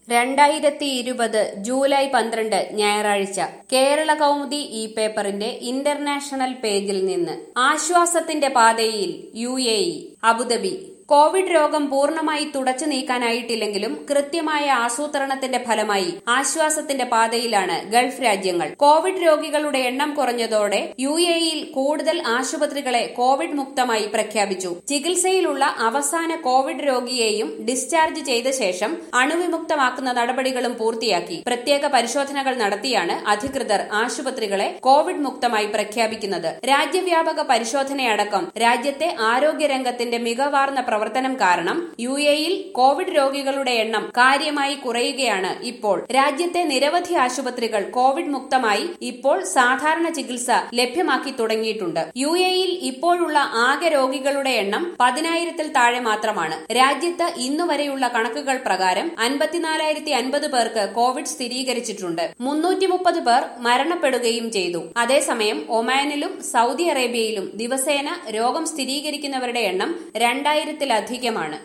രണ്ടായിരത്തി ഇരുപത് ജൂലൈ പന്ത്രണ്ട് ഞായറാഴ്ച കേരള കൗമുദി ഈ പേപ്പറിന്റെ ഇന്റർനാഷണൽ പേജിൽ നിന്ന് ആശ്വാസത്തിന്റെ പാതയിൽ U A E Abu Dhabi Covid രോഗം പൂർണ്ണമായി തുടച്ചു നീക്കാനായിട്ടില്ലെങ്കിലും കൃത്യമായ ആസൂത്രണത്തിന്റെ ഫലമായി ആശ്വാസത്തിന്റെ പാതയിലാണ് ഗൾഫ് രാജ്യങ്ങൾ കോവിഡ് രോഗികളുടെ എണ്ണം കുറഞ്ഞതോടെ യു എയിൽ കൂടുതൽ ആശുപത്രികളെ കോവിഡ് മുക്തമായി പ്രഖ്യാപിച്ചു ചികിത്സയിലുള്ള അവസാന കോവിഡ് രോഗിയെയും ഡിസ്ചാർജ് ചെയ്ത ശേഷം അണുവിമുക്തമാക്കുന്ന നടപടികളും പൂർത്തിയാക്കി പ്രത്യേക പരിശോധനകൾ നടത്തിയാണ് അധികൃതർ ആശുപത്രികളെ കോവിഡ് മുക്തമായി പ്രഖ്യാപിക്കുന്നത് രാജ്യവ്യാപക പരിശോധനയടക്കം രാജ്യത്തെ ആരോഗ്യരംഗത്തിന്റെ മികവാർന്ന പ്രവർത്തനം കാരണം യു എയിൽ കോവിഡ് രോഗികളുടെ എണ്ണം കാര്യമായി കുറയുകയാണ് ഇപ്പോൾ രാജ്യത്തെ നിരവധി ആശുപത്രികൾ കോവിഡ് മുക്തമായി ഇപ്പോൾ സാധാരണ ചികിത്സ ലഭ്യമാക്കി തുടങ്ങിയിട്ടുണ്ട് യു എയിൽ ഇപ്പോഴുള്ള ആകെ രോഗികളുടെ എണ്ണം പതിനായിരത്തിൽ താഴെ മാത്രമാണ് രാജ്യത്ത് ഇന്നുവരെയുള്ള കണക്കുകൾ പ്രകാരം അൻപത്തിനാലായിരത്തി അൻപത് പേർക്ക് കോവിഡ് സ്ഥിരീകരിച്ചിട്ടുണ്ട് മുന്നൂറ്റി മുപ്പത് പേർ മരണപ്പെടുകയും ചെയ്തു അതേസമയം ഒമാനിലും സൗദി അറേബ്യയിലും ദിവസേന രോഗം സ്ഥിരീകരിക്കുന്നവരുടെ എണ്ണം രണ്ടായിരത്തിലധികമാണ്